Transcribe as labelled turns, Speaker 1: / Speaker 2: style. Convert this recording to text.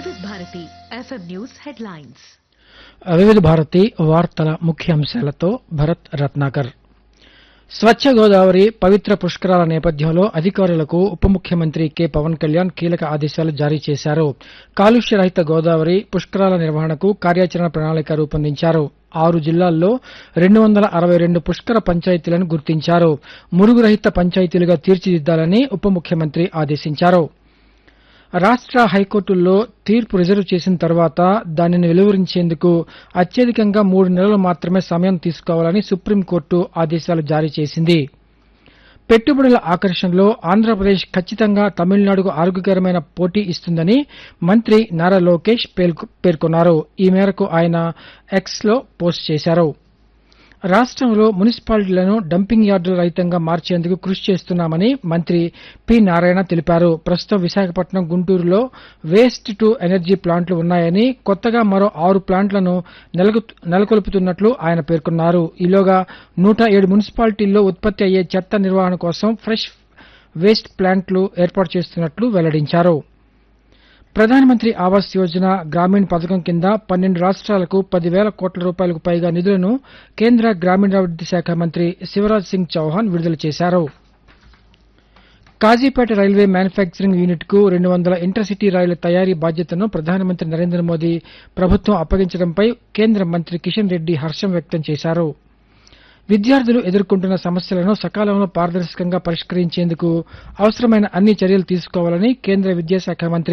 Speaker 1: వివిధ Bharati FM news headlines
Speaker 2: వివిధ భారతి వార్తల ముఖ్యాంశాలతో భరత్ రత్నాకర్ స్వచ్ఛ గోదావరి పవిత్ర పుష్కరాల నేపథ్యంలో అధికారులకు ఉప ముఖ్యమంత్రి కె పవన్ కళ్యాణ్ కీలక ఆదేశాలు జారీ చేశారు కాలుష్య రహిత గోదావరి పుష్కరాల నిర్వహణకు కార్యాచరణ ప్రణాళిక రూపొందించారు ఆరు జిల్లాల్లో రెండు వందల అరవై రెండు పుష్కర పంచాయతీలను గుర్తించారు మురుగురహిత పంచాయతీలుగా తీర్చిదిద్దాలని ఉప ముఖ్యమంత్రి ఆదేశించారు రాష్ట్ర హైకోర్టుల్లో తీర్పు రిజర్వ్ చేసిన తర్వాత దానిని వెలువరించేందుకు అత్యధికంగా మూడు నెలలు మాత్రమే సమయం తీసుకోవాలని సుప్రీంకోర్టు ఆదేశాలు జారీ చేసింది పెట్టుబడుల ఆకర్షణలో ఆంధ్రప్రదేశ్ ఖచ్చితంగా తమిళనాడుకు ఆరోగ్యకరమైన పోటీ ఇస్తుందని మంత్రి నారా లోకేష్ పేల్కొ- పేర్కొన్నారు ఈ మేరకు ఆయన ఎక్స్ లో పోస్ట్ చేశారు రాష్ట్రంలో మున్సిపాలిటీలను డంపింగ్ యార్డుల రహితంగా మార్చేందుకు కృషి చేస్తున్నామని మంత్రి పి నారాయణ తెలిపారు ప్రస్తుతం విశాఖపట్నం గుంటూరులో వేస్ట్ టు ఎనర్జీ ప్లాంట్లు ఉన్నాయని కొత్తగా మరో ఆరు ప్లాంట్లను నెలకు- నెలకొల్పుతున్నట్లు ఆయన పేర్కొన్నారు ఈలోగా నూట ఏడు మున్సిపాలిటీల్లో ఉత్పత్తి అయ్యే చెత్త నిర్వహణ కోసం ఫ్రెష్ వేస్ట్ ప్లాంట్లు ఏర్పాటు చేస్తున్నట్లు వెల్లడించారు ప్రధానమంత్రి ఆవాస్ యోజన గ్రామీణ్ పథకం కింద పన్నెండు రాష్ట్రాలకు పదివేల కోట్ల రూపాయలకు పైగా నిధులను కేంద్ర గ్రామీణాభివృద్ది శాఖ మంత్రి శివరాజ్ సింగ్ చౌహాన్ విడుదల చేశారు కాజీపేట రైల్వే మ్యానుఫ్యాక్చరింగ్ యూనిట్ కు రెండు వందల ఇంటర్సిటీ రైళ్ల తయారీ బాధ్యతను ప్రధానమంత్రి నరేంద్ర మోదీ ప్రభుత్వం అప్పగించడంపై కేంద్ర మంత్రి కిషన్ రెడ్డి హర్షం వ్యక్తం చేశారు విద్యార్థులు ఎదుర్కొంటున్న సమస్యలను సకాలంలో పారదర్శకంగా పరిష్కరించేందుకు అవసరమైన అన్ని చర్యలు తీసుకోవాలని కేంద్ర విద్యాశాఖ మంత్రి